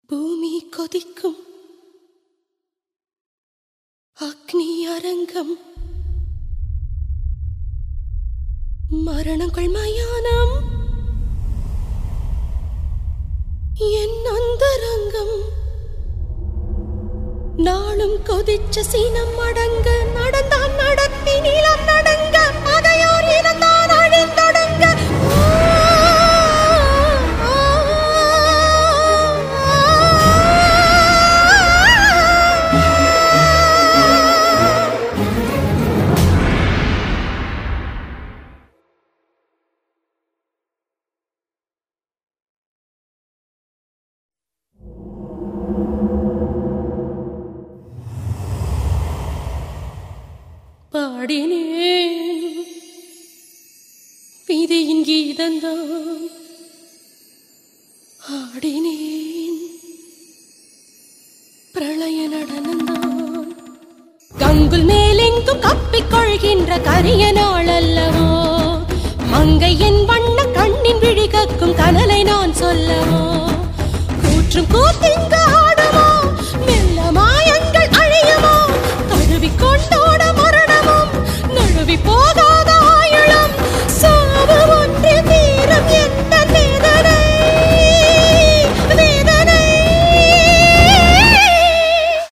பூமி கொதிக்கும் அக்னி அரங்கம் மரணங்கள் மயானம் என் அந்தரங்கம் நாளும் கொதிச்ச சீனம் அடங்க நடந்தான் நடத்தி நீளம் நடங்க பகையோர் இனந்தான் அழிந்தொடங்க பாடினேன் விதியின் கீதந்தான் ஆடினேன் பிரளய நடனந்தான் கங்குல் மேலெங்கும் கப்ப